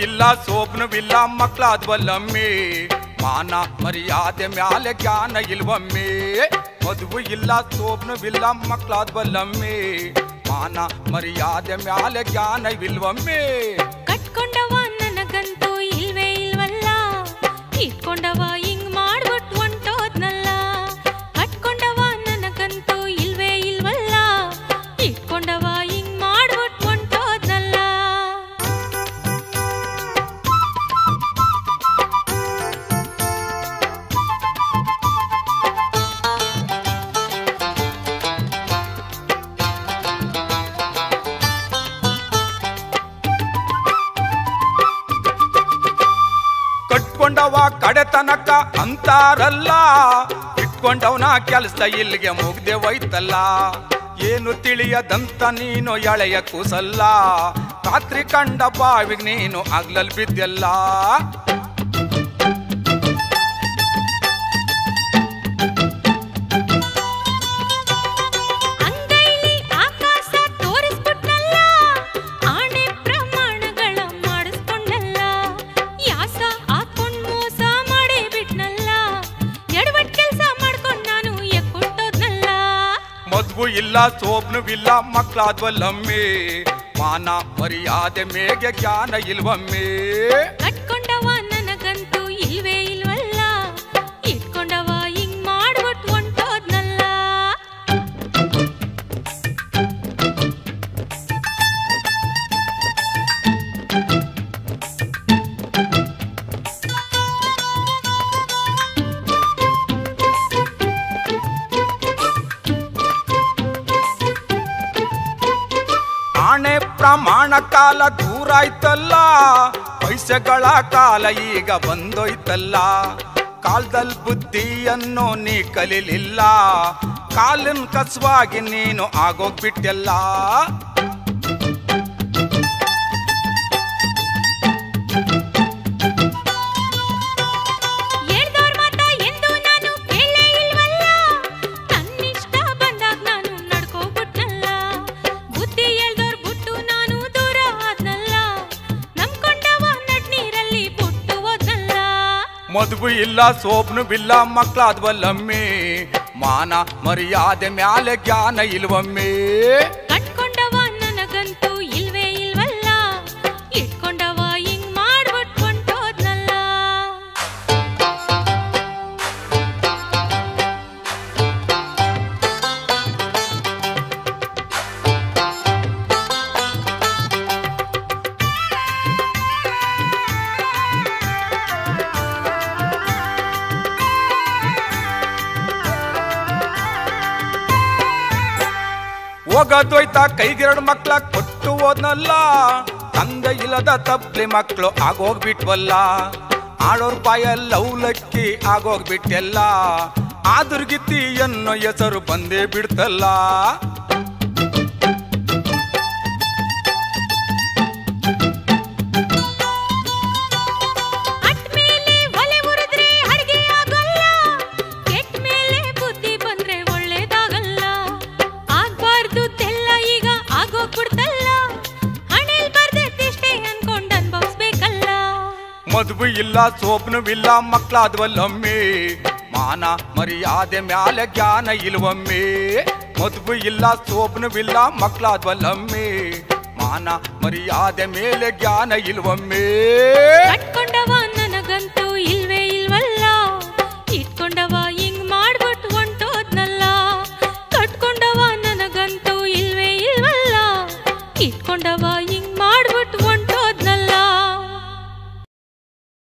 ಇಲ್ಲ ಸೋಪ್ನವಿಲ್ಲ ಮಕ್ಕಳಾದ್ವಲ್ಲಮ್ಮಿ ಮಾನ ಮರ್ಯಾದೆ ಮ್ಯಾಲೆ ಜ್ಞಾನ ಇಲ್ವಮ್ಮಿ ಮದುವೆ ಇಲ್ಲ ಸೋಪ್ನವಿಲ್ಲ ಮಕ್ಕಳಾದ್ವಲ್ಲಮ್ಮಿ ಮಾನ ಮರ್ಯಾದೆ ಮ್ಯಾಲೆ ಜ್ಞಾನವಿಲ್ವಮ್ಮಿ ಕಟ್ಕೊಂಡವ ನನಗಂತೂ ಇಲ್ವೇ ಇಲ್ವಲ್ಲ ಇಟ್ಕೊಂಡವ ಹಿಂಗ್ ಮಾಡ್ಬಿಟ್ ಹೊಂಟೋದ್ನಲ್ಲ ಕಟ್ಕೊಂಡವ ನನಗಂತೂ ಇಲ್ವೇ ಇಲ್ವಲ್ಲ ಇಟ್ಕೊಂಡವ ಹಿಂಗ್ ಮಾಡ್ಬಿಟ್ ಹೊಂಟೋದ್ನಲ್ಲ ಕಟ್ಕೊಂಡವ ಕಡೆತನಕ ಅಂತಾರಲ್ಲ ಇಟ್ಕೊಂಡವನ ಕೆಲಸ ಇಲ್ಲಿಗೆ ಮುಗ್ದೆ ಹೋಯ್ತಲ್ಲ ಏನು ತಿಳಿಯದಂತ ನೀನು ಎಳೆಯ ಕೂಸಲ್ಲ ರಾತ್ರಿ ಕಂಡ ಬಾವಿಗೆ ನೀನು ಆಗ್ಲಲ್ ಬಿದ್ದೆಲ್ಲ ಅಂಗೈಲಿ ಆಕಾಶ ತೋರಿಸ್ಬಿಟ್ನಲ್ಲ ಆಣೆ ಪ್ರಮಾಣಗಳ ಮಾಡಿಸ್ಕೊಂಡಲ್ಲ ಯಾಸ ಹಾಕೊಂಡ್ ಮೋಸ ಮಾಡೇ ಬಿಟ್ನಲ್ಲ ಎಡವಟ್ ಕೆಲ್ಸ ಮಾಡ್ಕೊಂಡ್ ನಾನು ಎಕ್ಕೊಟ್ಟೋದ್ನಲ್ಲ ಮದ್ವು ಇಲ್ಲ ಸೋಬ್ನುವಿಲ್ಲ ಮಕ್ಕಳಾದ್ವಲ್ಲಮ್ಮಿ ಮಾನ ಮರ್ಯಾದೆ ಮೇಗೆ ಜ್ಞಾನ ಇಲ್ವಮ್ಮಿ ಕಟ್ಕೊಂಡವ ನನಗಂತೂ ಇಲ್ವೇ ಇಲ್ವಲ್ಲ ಇಟ್ಕೊಂಡವ ಹಿಂಗ್ ಮಾಡ್ಬಿಟ್ ಹೊಂಟೋದ್ನಲ್ಲ ಆಣೆ ಪ್ರಮಾಣ ಕಾಲ ದೂರ ಆಯ್ತಲ್ಲ ಪೈಸೆಗಳ ಕಾಲ ಈಗ ಬಂದೋಯ್ತಲ್ಲ ಕಾಲದಲ್ಲಿ ಬುದ್ಧಿಯನ್ನು ನೀ ಕಲೀಲಿಲ್ಲ ಕಾಲಿನ ಕಸವಾಗಿ ನೀನು ಆಗೋಗ್ಬಿಟ್ಟೆಲ್ಲ ಹೇಳ್ದೋರ್ ಮಾತ ಎಂದು ನಾನು ಕೇಳೇ ಇಲ್ವಲ್ಲ ತನ್ನಿಷ್ಟ ಬಂದಾಗ ನಾನು ನಡ್ಕೋಬಿಟ್ನಲ್ಲ ಬುದ್ಧಿ ಹೇಳ್ದೋರ್ ಬಿಟ್ಟು ನಾನು ದೂರ ಆದ್ನಲ್ಲ ನಂಬ್ಕೊಂಡವ ನಡ್ನೀರಲ್ಲಿ ಬಿಟ್ಟು ಹೋದ್ನಲ್ಲ ಮದುವೆ ಇಲ್ಲ ಸೋಬ್ನು ಬಿಲ್ಲ ಮಕ್ಕಳಾದ್ವಲ್ಲಮ್ಮಿ ಮಾನ ಮರ್ಯಾದೆ ಮ್ಯಾಲೆ ಜ್ಞಾನ ಇಲ್ವಮ್ಮಿ ಕಟ್ಕೊಂಡವ ನನಗಂತೂ ಇಲ್ವೇ ಇಲ್ವಲ್ಲ ಇಟ್ಕೊಂಡವ ಹಿಂಗ್ ಮಾಡ್ಬಿಟ್ ಹೊಂಟೋದ್ನಲ್ಲ ಹೋಗದೋಯ್ತ ಕೈಗೆರಡು ಮಕ್ಳ ಕೊಟ್ಟು ಹೋದ್ನಲ್ಲ ತಂದೆ ಇಲ್ಲದ ತಪ್ಲಿ ಮಕ್ಳು ಆಗೋಗ್ಬಿಟ್ವಲ್ಲ ಆಳೋರ್ ಪಾಯ ಲವ್ಲಕ್ಕಿ ಆಗೋಗ್ಬಿಟ್ಟೆಲ್ಲ ಆದುರ್ಗಿತ್ತಿ ಅನ್ನೋ ಹೆಸರು ಬಂದೇ ಬಿಡ್ತಲ್ಲ ಅಟ್ಮೇಲೆ ಒಲೆ ಉರಿದ್ರೆ ಅಡ್ಗೆ ಆಗಲ್ಲ ಕೆಟ್ಟ ಮೇಲೆ ಬುದ್ಧಿ ಬಂದ್ರೆ ಒಳ್ಳೇದಾಗಲ್ಲ ಆಗ್ಬಾರ್ದು ತೆಲ್ಲ ಈಗ ಆಗೋಗ್ಬಿಡ್ತಲ್ಲ ಹಣೆಲ್ ಬರ್ದೈತಿಷ್ಟೇ ಅನ್ಕೊಂಡ್ ಅನ್ಭವಿಸ್ಬೇಕಲ್ಲ ಮದುವೆ ಇಲ್ಲ ಸೋಪ್ನುವಿಲ್ಲ ಮಕ್ಕಳಾದ್ವಲ್ಲಮ್ಮಿ ಮಾನ ಮರ್ಯಾದೆ ಮ್ಯಾಲೆ ಜ್ಞಾನ ಇಲ್ವಮ್ಮಿ ಮದುವೆ ಇಲ್ಲ ಸೋಪ್ನುವಿಲ್ಲ ಮಕ್ಕಳಾದ್ವಲ್ಲಮ್ಮಿ ಮಾನ ಮರ್ಯಾದೆ ಮೇಲೆ ಜ್ಞಾನ ಇಲ್ವಮ್ಮಿ ಕಟ್ಕೊಂಡ